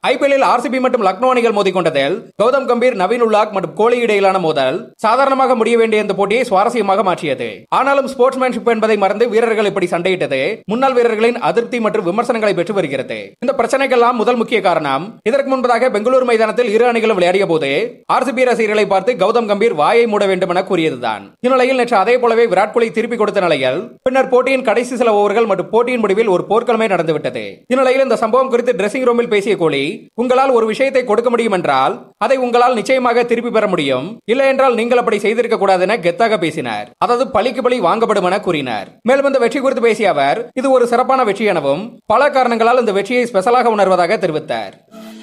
ஐபிஎல்லில் RCB மற்றும் லக்னோ அணிகள் மோதிக்கொண்டதில் கௌதம் கம்பீர் நவீன் உல்லாக் மற்றும் கோலி இடையிலான மோதல் சாதாரணமாக முடிய வேண்டிய இந்த போட்டியை சுவாரஸ்யமாக மாற்றியது ஆனாலும் ஸ்போர்ட்ஸ்மேன்ஷிப் என்பதை மறந்து வீரர்கள் இப்படி சண்டையிட்டது முன்னாள் வீரர்களின் அதிருப்தி மற்றும் விமர்சனங்களை பெற்று வருகிறது இந்த பிரச்சனைக்கெல்லாம் முதல் முக்கிய காரணம் இதற்கு முன்பதாக பெங்களூரு மைதானத்தில் இரு அணிகளும் விளையாடிய போது ஆர்சிபி ரசிகர்களை பார்த்து கௌதம் கம்பீர் வாயை மூட வேண்டும் என கூறியதுதான் இந்நிலையில் நேற்று அதே போலவே விராட் கோலி திருப்பி கொடுத்த நிலையில் பின்னர் போட்டியின் கடைசி சில ஓவர்கள் மற்றும் போட்டியின் முடிவில் ஒரு போர்க்களமே நடந்துவிட்டது இந்நிலையில் இந்த சம்பவம் குறித்து டிரெஸ்ஸிங் ரூமில் பேசிய கோலி உங்களால் ஒரு விஷயத்தை கொடுக்க முடியும் என்றால் அதை உங்களால் நிச்சயமாக திருப்பி பெற முடியும் இல்லை என்றால் நீங்கள் அப்படி செய்திருக்க கூடாது என கெத்தாக பேசினார் அதாவது பழிக்கு பழி வாங்கப்படும் என கூறினார் மேலும் இந்த வெற்றி குறித்து பேசிய அவர் இது ஒரு சிறப்பான வெற்றி எனவும் பல காரணங்களால் இந்த வெற்றியை ஸ்பெஷலாக உணர்வதாக தெரிவித்தார்